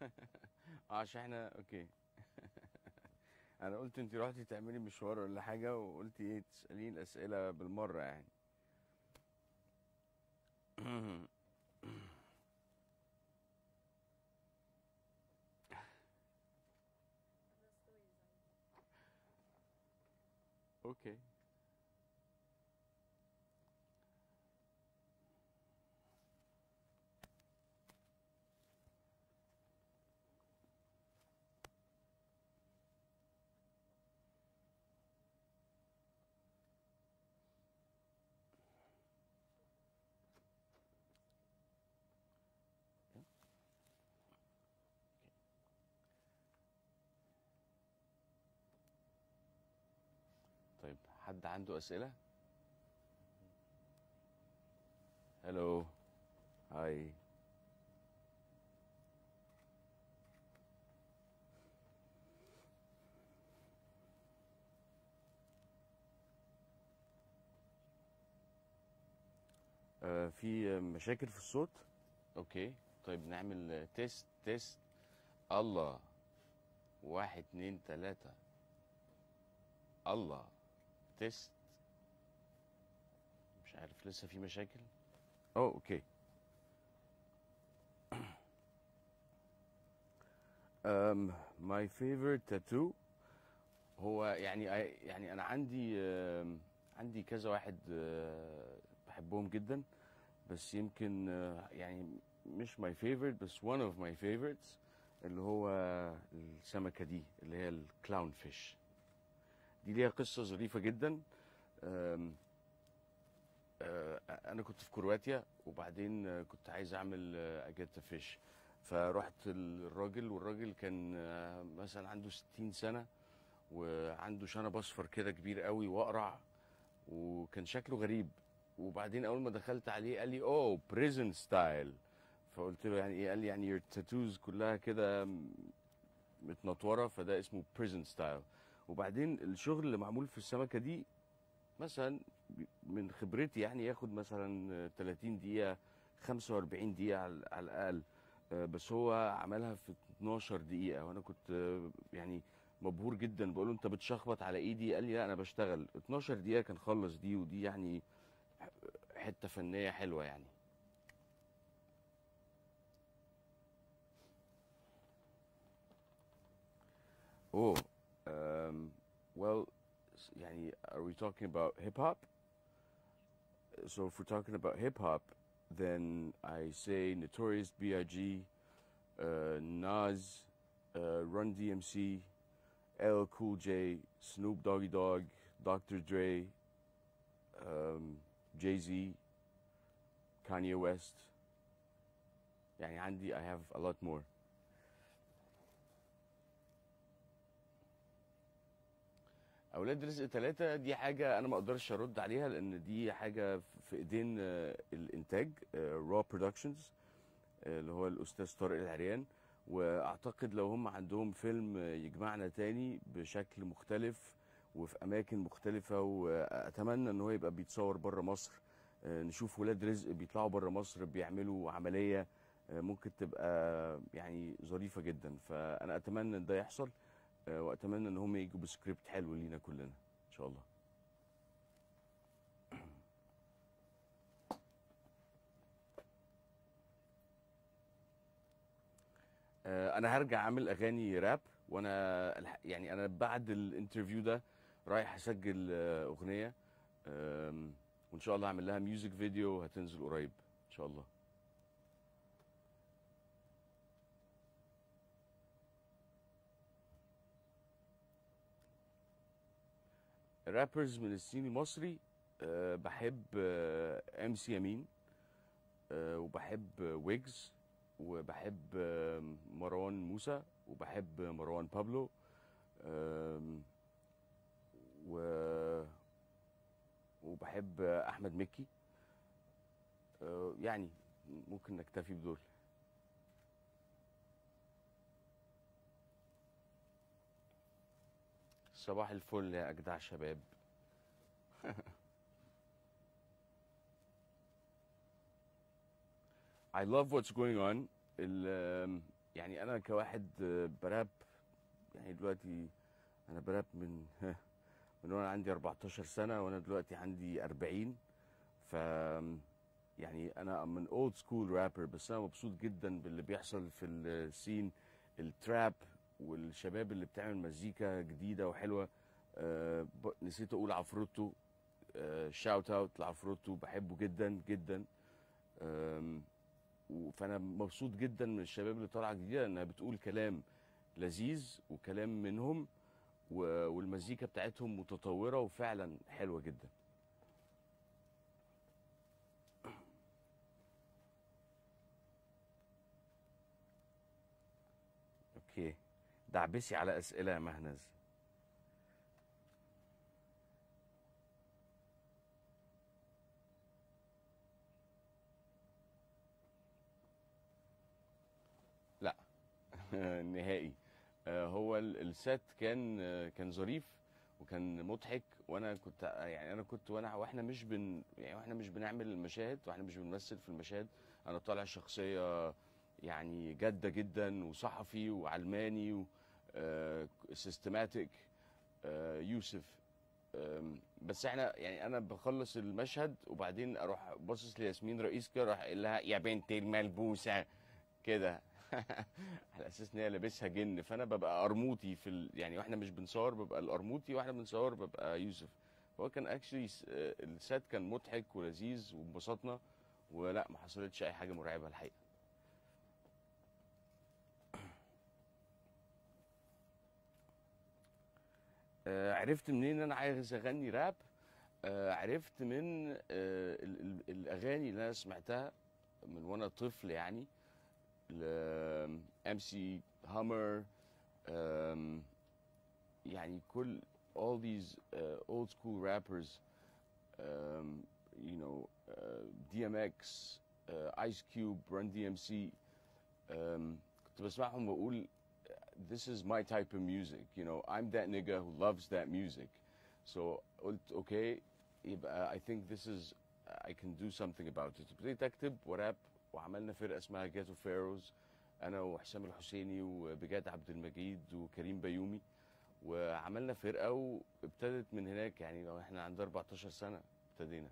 اه عشان احنا اوكي انا قلت انت رحتي تعملي مشوار ولا حاجه وقلتي ايه تساليني الاسئله بالمره يعني اوكي طيب حد عنده اسئله هلو هاي آه في مشاكل في الصوت اوكي طيب نعمل تيست تيست الله واحد اتنين تلاتة الله تيست مش عارف لسه في مشاكل اوه اوكي um, my favorite tattoo هو يعني يعني انا عندي um, عندي كذا واحد uh, بحبهم جدا بس يمكن uh, يعني مش my favorite بس one of my favorites اللي هو السمكة دي اللي هي الكلاون فيش دي ليها قصة ظريفة جدا أم، أه، أنا كنت في كرواتيا وبعدين أه، كنت عايز أعمل أجاتا فيش فرحت الراجل والراجل كان أه، مثلا عنده 60 سنة وعنده شنب أصفر كده كبير قوي وأقرع وكان شكله غريب وبعدين أول ما دخلت عليه قال لي أوه بريزن ستايل فقلت له يعني إيه قال لي يعني يور تاتوز كلها كده متنطوره فده اسمه بريزن ستايل وبعدين الشغل اللي معمول في السمكه دي مثلا من خبرتي يعني ياخد مثلا 30 دقيقه 45 دقيقه على على الاقل آه، بس هو عملها في 12 دقيقه وانا كنت آه، يعني مبهور جدا بقول له انت بتشخبط على ايدي قال لي لا انا بشتغل 12 دقيقه كان خلص دي ودي يعني حته فنيه حلوه يعني Oh, um, well, s- يعني, are we talking about hip hop? So if we're talking about hip hop, then I say Notorious B.I.G., uh, Nas, uh, Run DMC, L Cool J, Snoop Doggy Dogg, Dr. Dre, um, Jay Z, Kanye West. يعني عندي I have a lot more. اولاد رزق ثلاثة دي حاجة انا ما اقدرش ارد عليها لان دي حاجة في ايدين آه، الانتاج را برودكشنز اللي هو الاستاذ طارق العريان واعتقد لو هم عندهم فيلم آه، يجمعنا تاني بشكل مختلف وفي اماكن مختلفة واتمنى ان هو يبقى بيتصور بره مصر آه، نشوف ولاد رزق بيطلعوا بره مصر بيعملوا عملية آه، ممكن تبقى يعني ظريفة جدا فانا اتمنى ان ده يحصل آه، واتمنى ان هم يجوا بسكريبت حلو لينا كلنا ان شاء الله آه، انا هرجع اعمل اغاني راب وانا الح- يعني انا بعد الانترفيو ده رايح اسجل آه، اغنيه آم، وان شاء الله هعمل لها ميوزك فيديو هتنزل قريب ان شاء الله رابرز من الصين المصري أه بحب ام سي امين أه وبحب ويجز وبحب آه، مروان موسى وبحب مروان بابلو آم، و وبحب احمد مكي أه يعني ممكن نكتفي بدول صباح الفل يا اجدع شباب I love what's going on ال- يعني انا كواحد آه، براب يعني دلوقتي انا براب من من وانا عندي 14 سنه وانا دلوقتي عندي 40 ف يعني انا من اولد سكول رابر بس انا مبسوط جدا باللي بيحصل في السين التراب والشباب اللي بتعمل مزيكا جديده وحلوه آه، ب- نسيت اقول عفروتو شاوت اوت لعفروتو بحبه جدا جدا آم، و- فانا مبسوط جدا من الشباب اللي طالعه جديده انها بتقول كلام لذيذ وكلام منهم و- والمزيكا بتاعتهم متطوره وفعلا حلوه جدا اوكي دعبسي على اسئله يا مهنز لا نهائي آه، هو ال- السات كان آه، كان ظريف وكان مضحك وانا كنت يعني انا كنت وانا واحنا مش بن يعني واحنا مش بنعمل المشاهد واحنا مش بنمثل في المشاهد انا طالع شخصيه يعني جاده جدا وصحفي وعلماني و سيستماتيك يوسف آم، بس احنا يعني انا بخلص المشهد وبعدين اروح باصص لياسمين رئيس كده اروح قايل لها يا بنت الملبوسه كده على اساس ان هي لابسها جن فانا ببقى قرموطي في ال... يعني واحنا مش بنصور ببقى القرموطي واحنا بنصور ببقى يوسف هو كان اكشلي السات كان مضحك ولذيذ وانبسطنا ولا ما حصلتش اي حاجه مرعبه الحقيقه آه، عرفت منين ان انا عايز اغني راب آه، عرفت من آه، ال- ال- الاغاني اللي انا سمعتها من وانا طفل يعني ام سي هامر يعني كل all these uh, old school rappers um, you know uh, DMX uh, Ice Cube Run DMC um, كنت بسمعهم واقول this is my type of music you know I'm that nigga who loves that music so قلت okay يبقى I think this is I can do something about it ابتديت اكتب وراب وعملنا فرقه اسمها جاتو فيروز انا وحسام الحسيني وبجاد عبد المجيد وكريم بيومي وعملنا فرقه وابتدت من هناك يعني لو احنا عندنا 14 سنه ابتدينا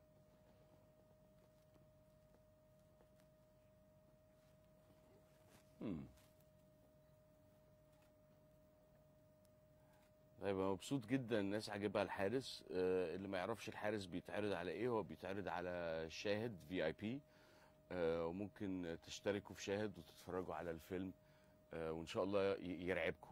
Hmm. طيب انا مبسوط جدا الناس عاجبها الحارس آه، اللي ما يعرفش الحارس بيتعرض على ايه هو بيتعرض على شاهد في اي بي وممكن تشتركوا في شاهد وتتفرجوا على الفيلم آه، وان شاء الله ي- يرعبكم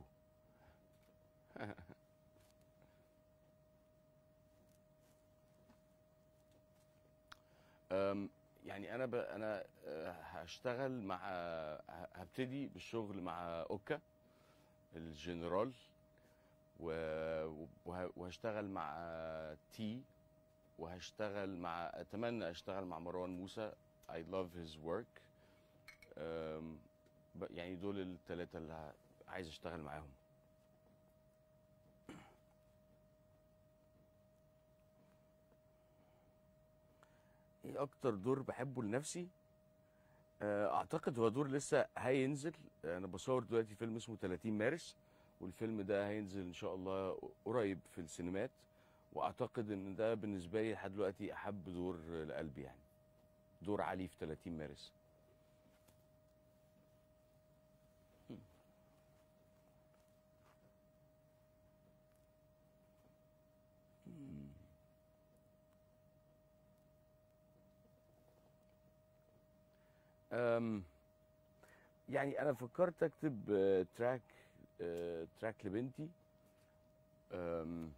أم، يعني انا ب... انا آه، هشتغل مع ه- هبتدي بالشغل مع اوكا الجنرال و... وه- وهشتغل مع تي وهشتغل مع اتمنى اشتغل مع مروان موسى I love his work أم، ب- يعني دول الثلاثة اللي ه- عايز اشتغل معاهم ايه اكتر دور بحبه لنفسي آه، اعتقد هو دور لسه هينزل انا بصور دلوقتي فيلم اسمه 30 مارس والفيلم ده هينزل ان شاء الله قريب في السينمات واعتقد ان ده بالنسبه لي لحد دلوقتي احب دور لقلبي يعني دور علي في 30 مارس أم، يعني انا فكرت اكتب آه، تراك آه، تراك لبنتي أم،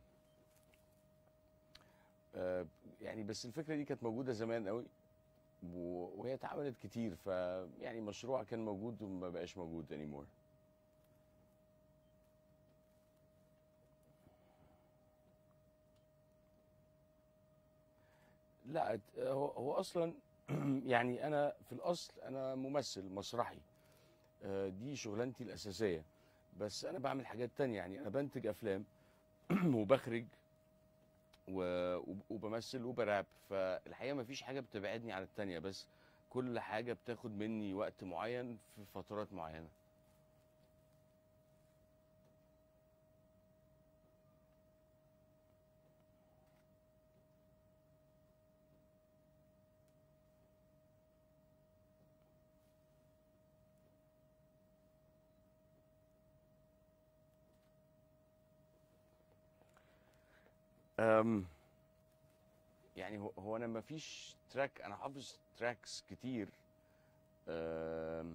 آه، يعني بس الفكره دي كانت موجوده زمان قوي و- وهي اتعملت كتير ف يعني مشروع كان موجود وما بقاش موجود anymore لا ات- هو هو اصلا يعني انا في الاصل انا ممثل مسرحي آه، دي شغلانتي الاساسيه بس انا بعمل حاجات تانية يعني انا بنتج افلام وبخرج و- وب- وبمثل وبراب فالحقيقه ما فيش حاجه بتبعدني عن التانية بس كل حاجه بتاخد مني وقت معين في فترات معينه أم يعني هو, هو انا ما فيش تراك انا حافظ تراكس كتير أم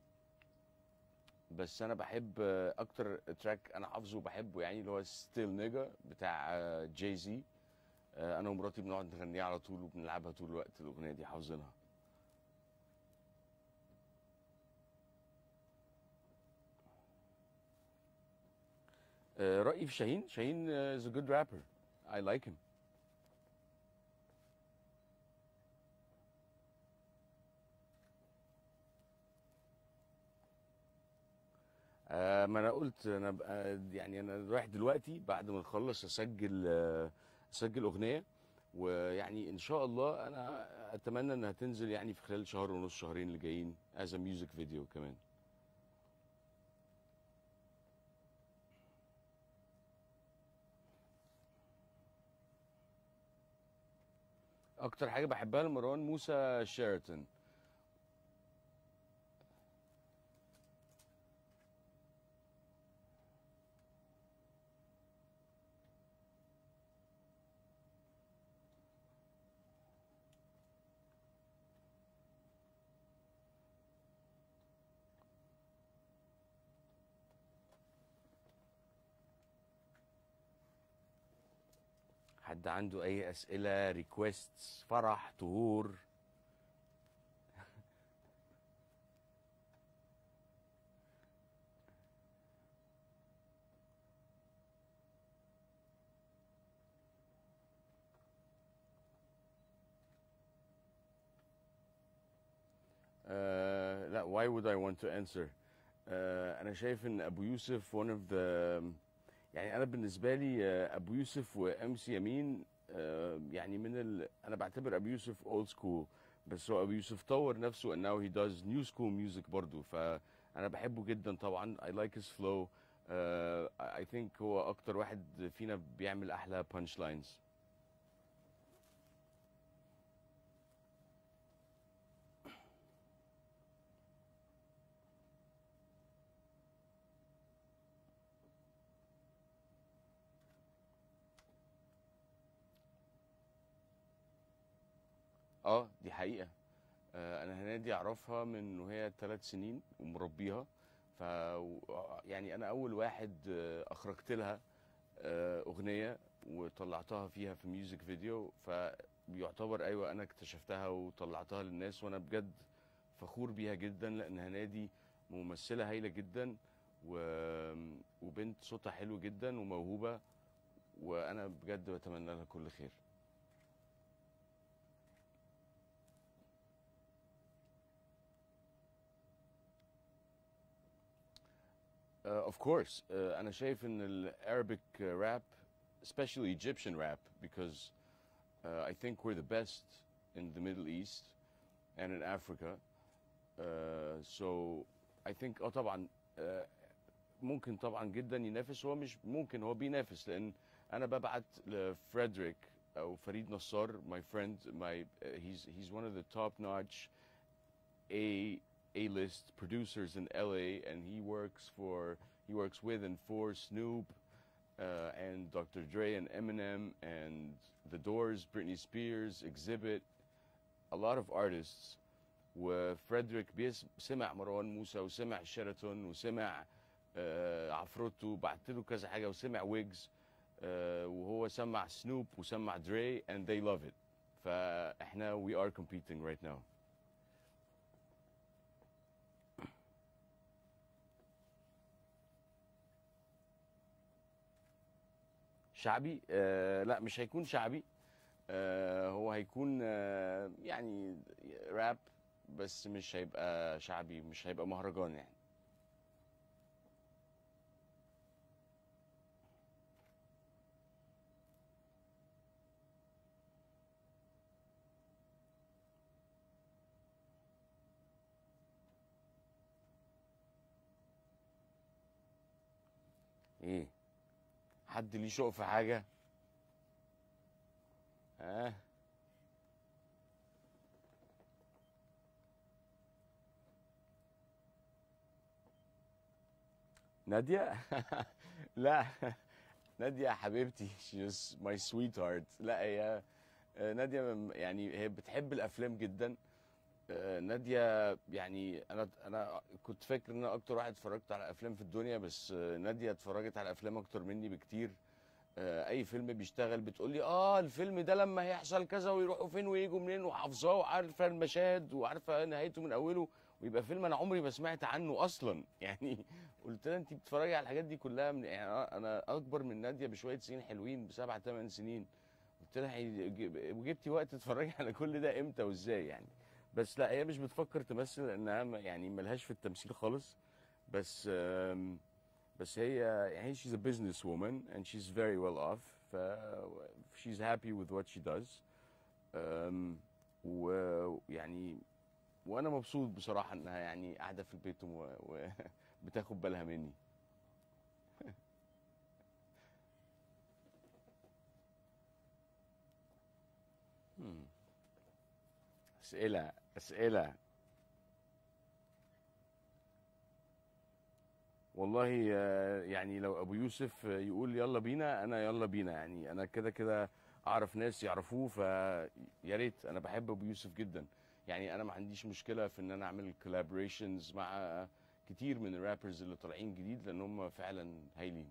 بس انا بحب آه، اكتر تراك انا حافظه وبحبه يعني اللي هو ستيل نيجا بتاع جاي زي انا ومراتي بنقعد نغنيها على طول وبنلعبها طول الوقت الاغنيه دي حافظينها آه، رايي في شاهين شاهين uh, is a good rapper I like him آه، ما انا قلت انا بقى يعني انا رايح دلوقتي بعد ما نخلص اسجل آه، اسجل اغنيه ويعني ان شاء الله انا اتمنى انها تنزل يعني في خلال شهر ونص شهرين اللي جايين as a music video كمان اكتر حاجه بحبها لمروان موسى شيراتون حد عنده اي اسئله ريكويستس فرح طهور آه لا why would I want to answer آه انا شايف ان ابو يوسف one of the يعني انا بالنسبه لي آه، ابو يوسف وام سي يمين آه، يعني من ال... انا بعتبر ابو يوسف اولد سكول بس هو ابو يوسف طور نفسه and now he does new school music برضه فانا بحبه جدا طبعا I like his flow uh, I think هو اكتر واحد فينا بيعمل احلى punch lines اه دي حقيقة آه انا هنادي اعرفها من وهي ثلاث سنين ومربيها ف يعني انا اول واحد آه، اخرجت لها آه، اغنية وطلعتها فيها في ميوزك فيديو فيعتبر ايوه انا اكتشفتها وطلعتها للناس وانا بجد فخور بيها جدا لان هنادي ممثلة هايلة جدا و... وبنت صوتها حلو جدا وموهوبة وانا بجد بتمنى لها كل خير Uh, of course uh, انا شايف ان ال Arabic uh, rap especially Egyptian rap because uh, I think we're the best in the Middle East and in Africa uh, so I think اه طبعا uh, ممكن طبعا جدا ينافس هو مش ممكن هو بينافس لان انا ببعت لفريدريك او فريد نصار my friend my uh, he's he's one of the top notch A A-list producers in LA, and he works for he works with and for Snoop uh, and Dr. Dre and Eminem and The Doors, Britney Spears, Exhibit, a lot of artists. وفريدريك بيس سمع مروان موسى وسمع شيراتون وسمع آه عفروتو بعت له كذا حاجه وسمع ويجز آه وهو سمع سنوب وسمع دري and they love it فاحنا we are competing right now شعبي آه لا مش هيكون شعبي آه هو هيكون آه يعني راب بس مش هيبقى شعبي مش هيبقى مهرجان يعني ايه حد ليه شوق في حاجة ها نادية لا ناديه حبيبتي she's my sweetheart لا هي آه، ناديه من- يعني هي بتحب الافلام جدا آه، ناديه يعني انا انا كنت فاكر ان انا اكتر واحد اتفرجت على افلام في الدنيا بس آه، ناديه اتفرجت على افلام اكتر مني بكتير آه، اي فيلم بيشتغل بتقول لي اه الفيلم ده لما هيحصل كذا ويروحوا فين ويجوا منين وحافظاه وعارفه المشاهد وعارفه نهايته من اوله ويبقى فيلم انا عمري ما سمعت عنه اصلا يعني قلت لها انت بتتفرجي على الحاجات دي كلها من يعني أنا- انا اكبر من ناديه بشويه سنين حلوين بسبع ثمان سنين قلت لها هي- ج- وجبتي وقت تتفرجي على كل ده امتى وازاي يعني بس لا هي مش بتفكر تمثل لانها ما- يعني ملهاش في التمثيل خالص بس آم، بس هي يعني she's a business woman and she's very well off ف she's happy with what she does um, ويعني وانا مبسوط بصراحه انها يعني قاعده في البيت وبتاخد بالها مني Hmm. اسئله اسئله والله آه، يعني لو ابو يوسف آه، يقول يلا بينا انا يلا بينا يعني انا كده كده اعرف ناس يعرفوه فيا ريت انا بحب ابو يوسف جدا يعني انا ما عنديش مشكله في ان انا اعمل كولابوريشنز مع كتير من الرابرز اللي طالعين جديد لان هم فعلا هايلين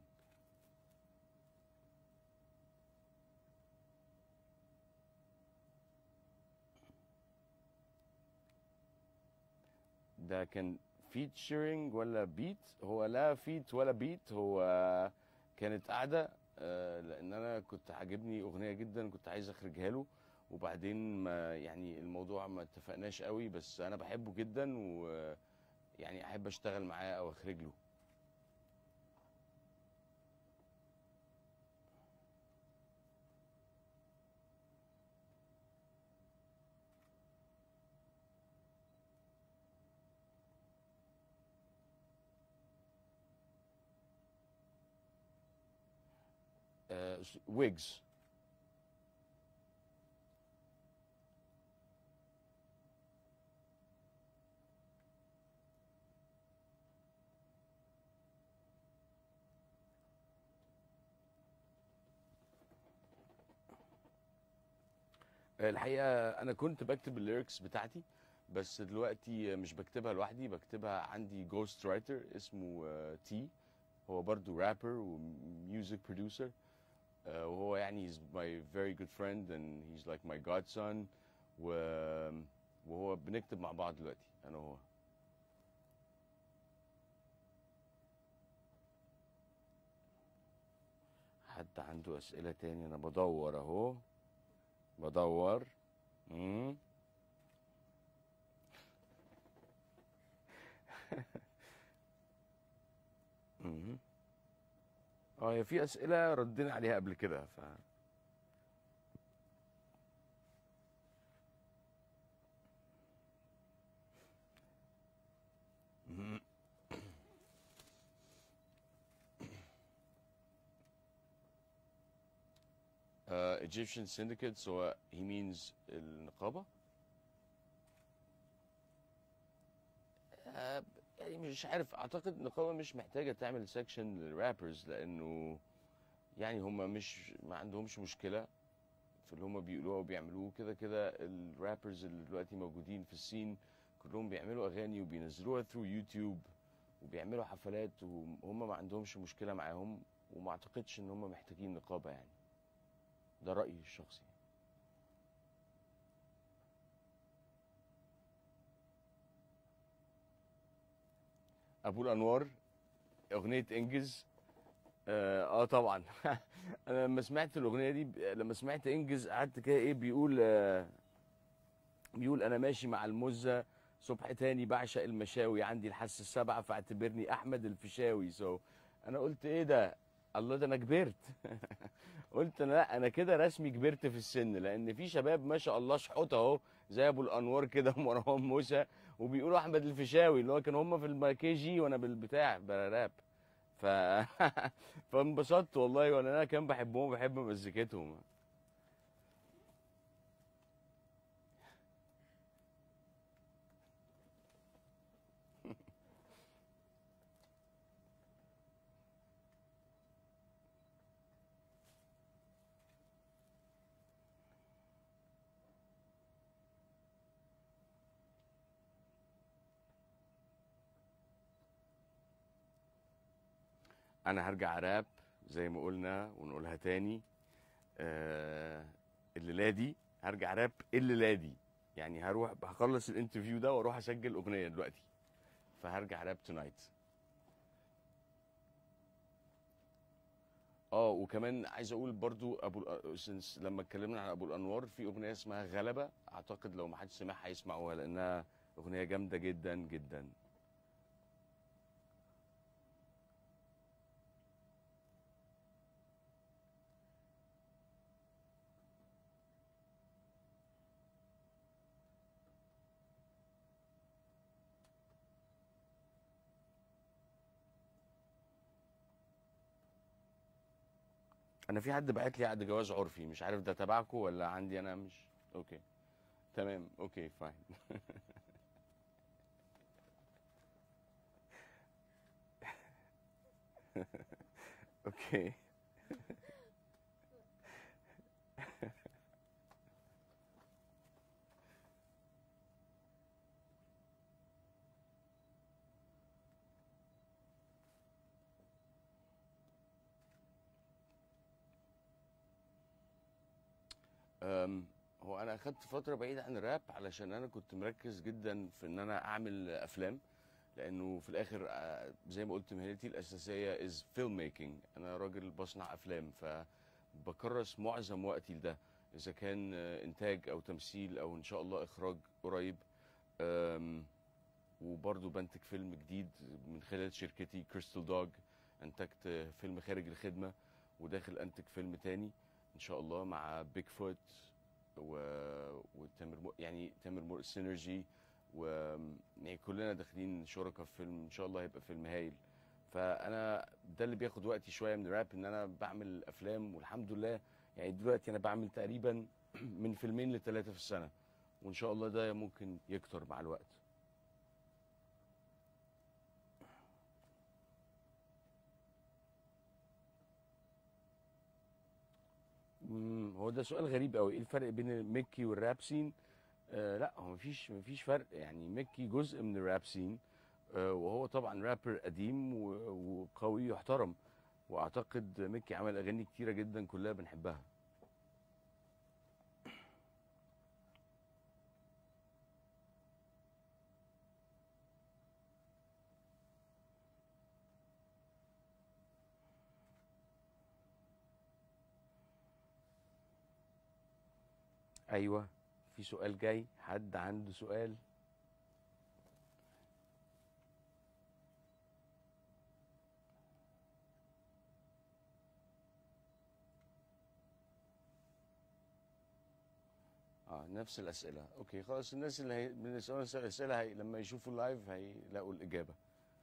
ده كان فيتشرنج ولا بيت هو لا فيت ولا بيت هو كانت قاعدة آه، لأن أنا كنت عاجبني أغنية جدا كنت عايز أخرجها له وبعدين ما يعني الموضوع ما اتفقناش قوي بس أنا بحبه جدا ويعني أحب أشتغل معاه أو أخرج له آه، ويجز الحقيقة أنا كنت بكتب الليركس بتاعتي بس دلوقتي مش بكتبها لوحدي بكتبها عندي جوست رايتر اسمه آه، تي هو برضو رابر وميوزك بروديوسر وهو يعني he's my very good friend and he's like my godson و وهو بنكتب مع بعض دلوقتي أنا وهو حد عنده أسئلة تاني أنا بدور أهو بدور مم. مم. اه هي في اسئله ردينا عليها قبل كده ف مم. uh, Egyptian syndicate so he means النقابة آه، يعني مش عارف اعتقد النقابة مش محتاجة تعمل سيكشن للرابرز لانه يعني هم مش ما عندهمش مشكلة في اللي هم بيقولوه وبيعملوه كده كده الرابرز اللي دلوقتي موجودين في السين كلهم بيعملوا اغاني وبينزلوها ثرو يوتيوب وبيعملوا حفلات وهم ما عندهمش مشكلة معاهم وما اعتقدش ان هم محتاجين نقابة يعني ده رأيي الشخصي ابو الانوار اغنيه انجز اه, آه طبعا انا لما سمعت الاغنيه دي لما سمعت انجز قعدت كده ايه بيقول آه بيقول انا ماشي مع المزه صبح تاني بعشق المشاوي عندي الحاسه السبعه فاعتبرني احمد الفيشاوي سو so انا قلت ايه ده الله ده انا كبرت قلت أنا لا انا كده رسمي كبرت في السن لان في شباب ما شاء الله شحوط اهو زي ابو الانوار كده ومروان موسى وبيقولوا احمد الفيشاوي اللي هو كانوا هم في الكي جي وانا بالبتاع براب ف فانبسطت والله وانا انا كان بحبهم وبحب مزيكتهم انا هرجع راب زي ما قلنا ونقولها تاني آه الليله دي هرجع راب الليله دي يعني هروح هخلص الانترفيو ده واروح اسجل اغنيه دلوقتي فهرجع راب تونايت اه وكمان عايز اقول برضو ابو الأ- since لما اتكلمنا عن ابو الانوار في اغنيه اسمها غلبه اعتقد لو ما حدش سمعها يسمعوها لانها اغنيه جامده جدا جدا انا في حد بعت لي عقد جواز عرفي مش عارف ده تبعكم ولا عندي انا مش اوكي تمام اوكي فاين اوكي أم، هو انا اخدت فتره بعيده عن الراب علشان انا كنت مركز جدا في ان انا اعمل افلام لانه في الاخر آه، زي ما قلت مهنتي الاساسيه از فيلم ميكنج انا راجل بصنع افلام فبكرس معظم وقتي لده اذا كان آه، انتاج او تمثيل او ان شاء الله اخراج قريب أم، وبرضه بنتج فيلم جديد من خلال شركتي كريستال دوج انتجت آه، فيلم خارج الخدمه وداخل انتج فيلم تاني ان شاء الله مع بيج فوت و... وتامر مو... يعني تامر مو... سينرجي و يعني كلنا داخلين شركاء في فيلم ان شاء الله هيبقى فيلم هايل فانا ده اللي بياخد وقتي شويه من الراب ان انا بعمل افلام والحمد لله يعني دلوقتي انا بعمل تقريبا من فيلمين لثلاثه في السنه وان شاء الله ده ممكن يكتر مع الوقت مم، هو ده سؤال غريب قوي ايه الفرق بين ميكي والراب سين آه لا هو مفيش مفيش فرق يعني ميكي جزء من الراب سين آه وهو طبعا رابر قديم و- وقوي يحترم واعتقد ميكي عمل اغاني كتيره جدا كلها بنحبها ايوه في سؤال جاي حد عنده سؤال اه نفس الاسئله اوكي خلاص الناس اللي هي من يسالون الاسئله هي لما يشوفوا اللايف هيلاقوا الاجابه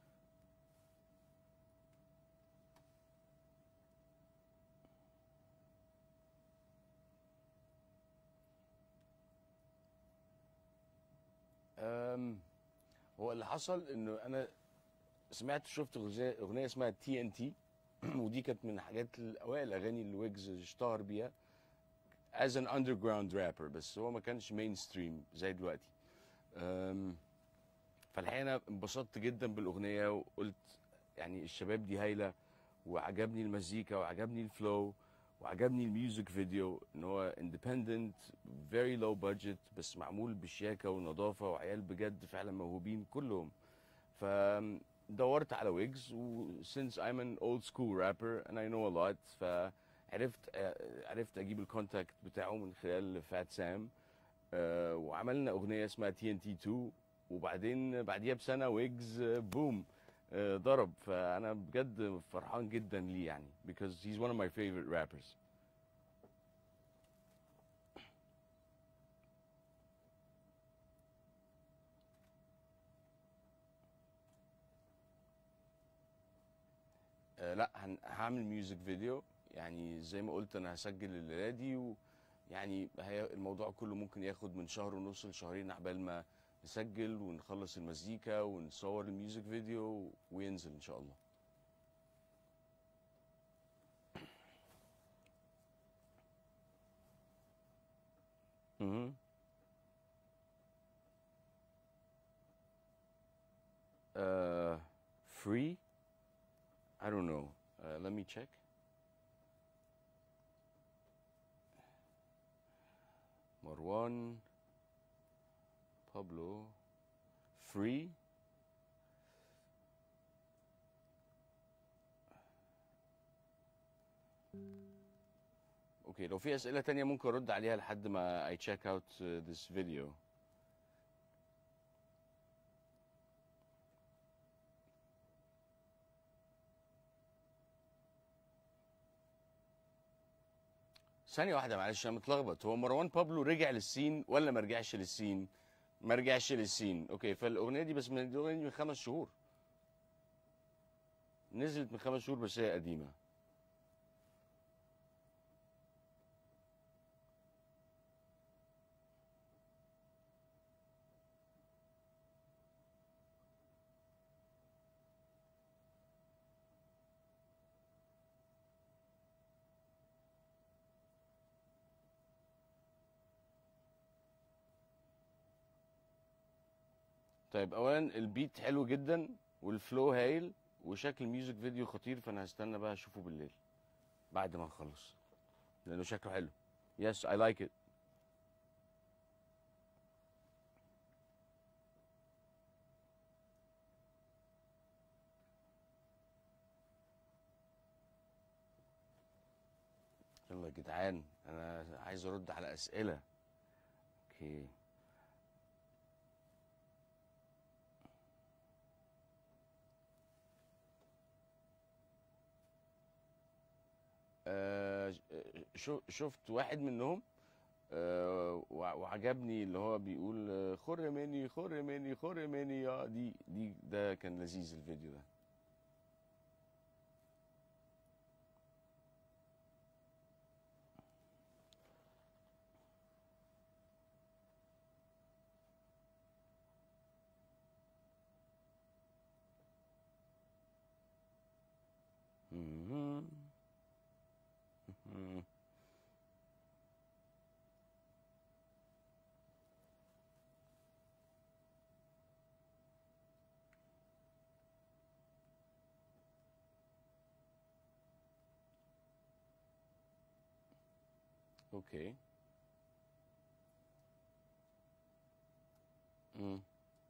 أم هو اللي حصل انه انا سمعت شفت اغنيه أغنية اسمها تي ان تي ودي كانت من حاجات اوائل الاغاني اللي ويجز اشتهر بيها as an underground rapper بس هو ما كانش مين ستريم زي دلوقتي أم، فالحقيقه انا انبسطت جدا بالاغنيه وقلت يعني الشباب دي هايله وعجبني المزيكا وعجبني الفلو وعجبني الميوزك فيديو ان هو اندبندنت فيري لو بادجت بس معمول بشياكه ونظافه وعيال بجد فعلا موهوبين كلهم فدورت على ويجز و since I'm an old school rapper and I know a lot فعرفت آه، عرفت اجيب الكونتاكت بتاعه من خلال فات سام آه، وعملنا اغنيه اسمها تي ان تي 2 وبعدين بعديها بسنه ويجز آه، بوم آه، ضرب فانا بجد فرحان جدا ليه يعني because he's one of my favorite rappers آه، لا هن- هعمل ميوزك فيديو يعني زي ما قلت انا هسجل الليله دي ويعني هي الموضوع كله ممكن ياخد من شهر ونص لشهرين عبال ما نسجل ونخلص المزيكا ونصور الميوزك فيديو وينزل ان شاء الله مهم. Uh, free? I don't know. Uh, let me check. Marwan, Pablo, free. اوكي لو في اسئله تانية ممكن ارد عليها لحد ما I check out uh, this video. ثانية واحدة معلش أنا متلخبط هو مروان بابلو رجع للسين ولا ما رجعش للسين؟ ما رجعش للسين، أوكي فالأغنية دي بس من الأغنية دي من خمس شهور. نزلت من خمس شهور بس هي قديمة. طيب أولا البيت حلو جدا والفلو هايل وشكل الميوزك فيديو خطير فأنا هستنى بقى أشوفه بالليل بعد ما نخلص لأنه شكله حلو. Yes, I like it. يلا يا جدعان انا عايز ارد على اسئله اوكي آه شو شفت واحد منهم آه وع- وعجبني اللي هو بيقول آه، خر مني خر مني خر مني يا دي دي ده كان لذيذ الفيديو ده مهم. مهم. اوكي مم.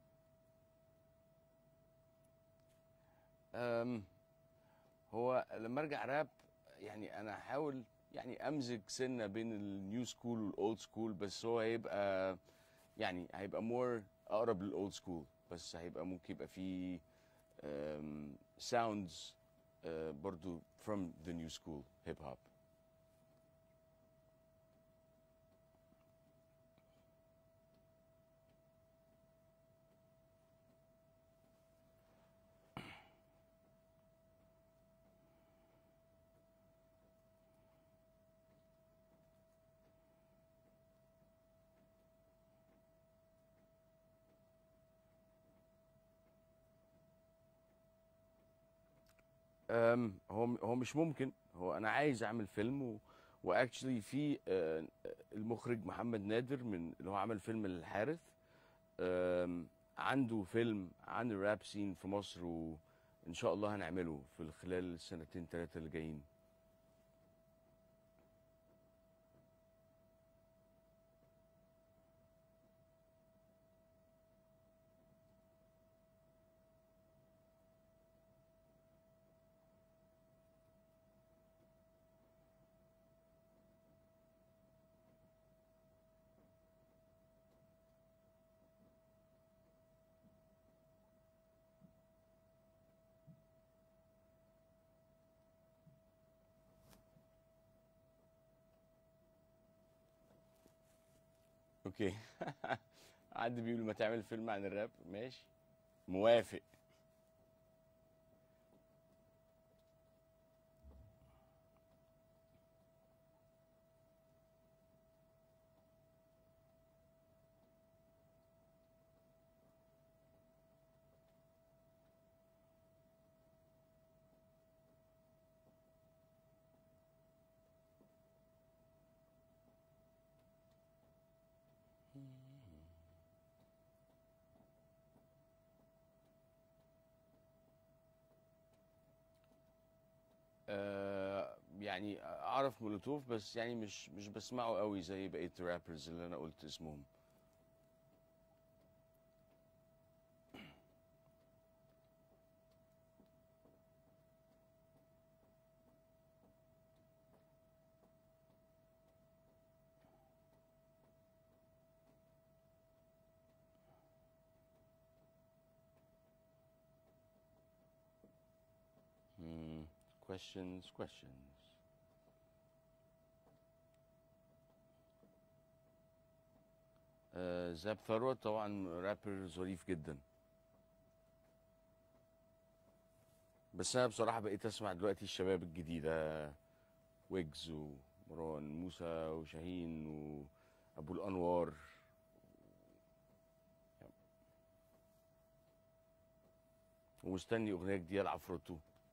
أم هو لما ارجع راب يعني انا هحاول يعني امزج سنه بين النيو سكول والاولد سكول بس هو هيبقى يعني هيبقى مور اقرب للاولد سكول بس هيبقى ممكن يبقى فيه ساوندز برضو from the new school hip hop أم، هو هو مش ممكن هو انا عايز اعمل فيلم و واكشلي في آه، المخرج محمد نادر من اللي هو عمل فيلم الحارث أم، عنده فيلم عن الراب سين في مصر وان شاء الله هنعمله في خلال السنتين ثلاثه اللي جايين اوكي حد بيقول ما تعمل فيلم عن الراب ماشي موافق آه يعني اعرف مولوتوف بس يعني مش مش بسمعه قوي زي بقيه الرابرز اللي انا قلت اسمهم Hmm, questions questions آه زاب ثروت طبعا رابر ظريف جدا بس انا بصراحه بقيت اسمع دلوقتي الشباب الجديده ويجز ومروان موسى وشاهين وابو الانوار ومستني اغنيه جديده لعفروتو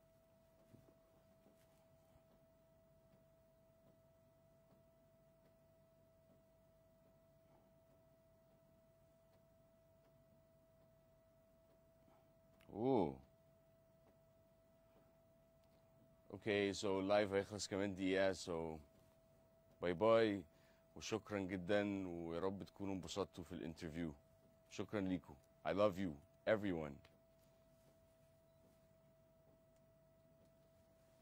اوه اوكي سو اللايف هيخلص كمان دقيقة سو باي باي وشكرا جدا ويا رب تكونوا انبسطتوا في الانترفيو شكرا ليكم I love you everyone